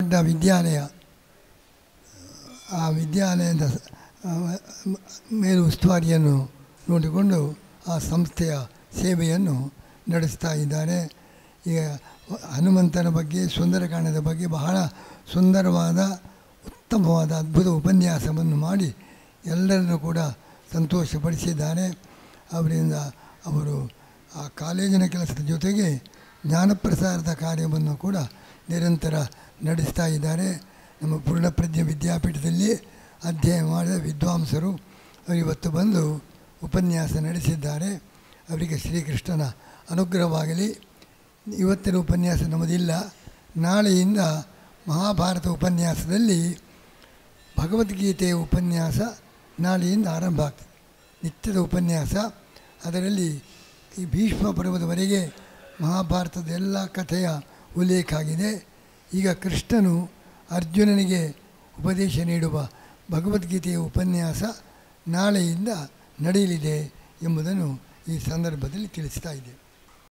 ದೊಡ್ಡ ವಿದ್ಯಾಲಯ ಆ ವಿದ್ಯಾಲಯದ ಆ, ಮ- ಮೇಲು ಉಸ್ತುವಾರಿಯನ್ನು ನೋಡಿಕೊಂಡು ಆ ಸಂಸ್ಥೆಯ ಸೇವೆಯನ್ನು ನಡೆಸ್ತಾ ಇದ್ದಾರೆ ಈಗ ಹನುಮಂತನ ಬಗ್ಗೆ ಸುಂದರಕಾಂಡದ ಬಗ್ಗೆ ಬಹಳ ಸುಂದರವಾದ ಉತ್ತಮವಾದ ಅದ್ಭುತ ಉಪನ್ಯಾಸವನ್ನು ಮಾಡಿ ಎಲ್ಲರನ್ನು ಕೂಡ ಸಂತೋಷಪಡಿಸಿದ್ದಾರೆ ಅವರಿಂದ ಅವರು ಆ ಕಾಲೇಜಿನ ಕೆಲಸದ ಜೊತೆಗೆ ಜ್ಞಾನಪ್ರಸಾರದ ಕಾರ್ಯವನ್ನು ಕೂಡ ನಿರಂತರ ನಡೆಸ್ತಾ ಇದ್ದಾರೆ ನಮ್ಮ ಪೂರ್ಣಪ್ರಜ್ಞೆ ವಿದ್ಯಾಪೀಠದಲ್ಲಿ ಅಧ್ಯಯನ ಮಾಡಿದ ವಿದ್ವಾಂಸರು ಅವರು ಇವತ್ತು ಬಂದು ಉಪನ್ಯಾಸ ನಡೆಸಿದ್ದಾರೆ ಅವರಿಗೆ ಶ್ರೀಕೃಷ್ಣನ ಅನುಗ್ರಹವಾಗಲಿ ಇವತ್ತಿನ ಉಪನ್ಯಾಸ ನಮ್ಮದಿಲ್ಲ ನಾಳೆಯಿಂದ ಮಹಾಭಾರತ ಉಪನ್ಯಾಸದಲ್ಲಿ ಭಗವದ್ಗೀತೆಯ ಉಪನ್ಯಾಸ ನಾಳೆಯಿಂದ ಆರಂಭ ಆಗ್ತದೆ ನಿತ್ಯದ ಉಪನ್ಯಾಸ ಅದರಲ್ಲಿ ಈ ಭೀಷ್ಮ ಪರ್ವದವರೆಗೆ ಮಹಾಭಾರತದ ಎಲ್ಲ ಕಥೆಯ ಉಲ್ಲೇಖ ಆಗಿದೆ ಈಗ ಕೃಷ್ಣನು ಅರ್ಜುನನಿಗೆ ಉಪದೇಶ ನೀಡುವ ಭಗವದ್ಗೀತೆಯ ಉಪನ್ಯಾಸ ನಾಳೆಯಿಂದ ನಡೆಯಲಿದೆ ಎಂಬುದನ್ನು ಈ ಸಂದರ್ಭದಲ್ಲಿ ತಿಳಿಸ್ತಾ ಇದ್ದೇವೆ